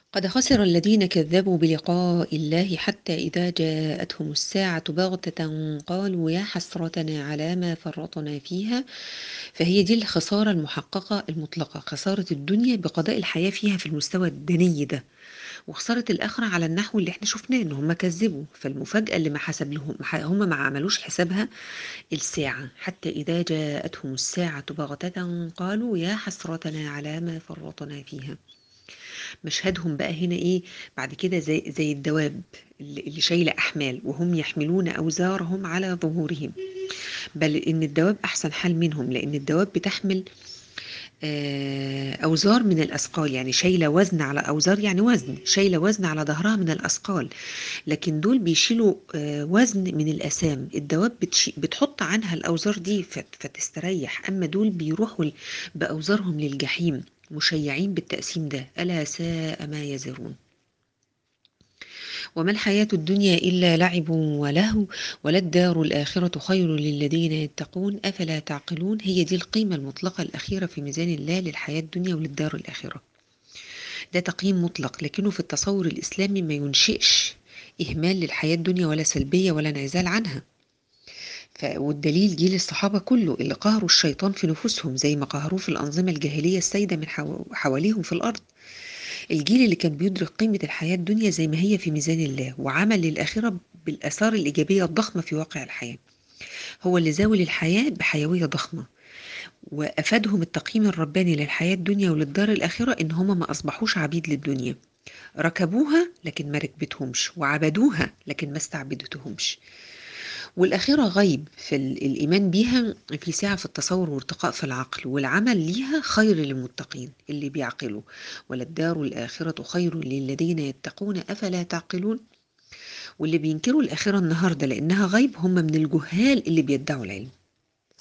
قد خسر الذين كذبوا بلقاء الله حتى إذا جاءتهم الساعة بغتة قالوا يا حسرتنا على ما فرطنا فيها فهي دي الخسارة المحققة المطلقة خسارة الدنيا بقضاء الحياة فيها في المستوى الدني ده وخسارة الآخرة على النحو اللي احنا شفناه ان هم كذبوا فالمفاجأة اللي ما حسب لهم هم ما عملوش حسابها الساعة حتى إذا جاءتهم الساعة بغتة قالوا يا حسرتنا على ما فرطنا فيها مشهدهم بقى هنا ايه بعد كده زي زي الدواب اللي اللي شايله احمال وهم يحملون اوزارهم على ظهورهم بل ان الدواب احسن حال منهم لان الدواب بتحمل آه، اوزار من الاثقال يعني شايله وزن على اوزار يعني وزن شايله وزن على ظهرها من الاثقال لكن دول بيشيلوا آه، وزن من الاثام الدواب بتشي بتحط عنها الاوزار دي فت- فتستريح اما دول بيروحوا ل- باوزارهم للجحيم مشيعين بالتقسيم ده الا ساء ما يزرون وما الحياة الدنيا إلا لعب ولهو وللدار الآخرة خير للذين يتقون أفلا تعقلون هي دي القيمة المطلقة الأخيرة في ميزان الله للحياة الدنيا وللدار الآخرة ده تقييم مطلق لكنه في التصور الإسلامي ما ينشئش إهمال للحياة الدنيا ولا سلبية ولا انعزال عنها ف... والدليل جيل الصحابة كله اللي قهروا الشيطان في نفوسهم زي ما قهروه في الأنظمة الجاهلية السائدة من حو... حواليهم في الأرض الجيل اللي كان بيدرك قيمة الحياة الدنيا زي ما هي في ميزان الله وعمل للآخرة بالآثار الإيجابية الضخمة في واقع الحياة هو اللي زاول الحياة بحيوية ضخمة وأفادهم التقييم الرباني للحياة الدنيا وللدار الآخرة إن هما ما أصبحوش عبيد للدنيا ركبوها لكن ما ركبتهمش وعبدوها لكن ما استعبدتهمش والآخرة غيب في ال- الإيمان بيها في سعة في التصور وارتقاء في العقل والعمل ليها خير للمتقين اللي بيعقلوا وللدار الآخرة خير للذين يتقون أفلا تعقلون واللي بينكروا الآخرة النهاردة لأنها غيب هم من الجهال اللي بيدعوا العلم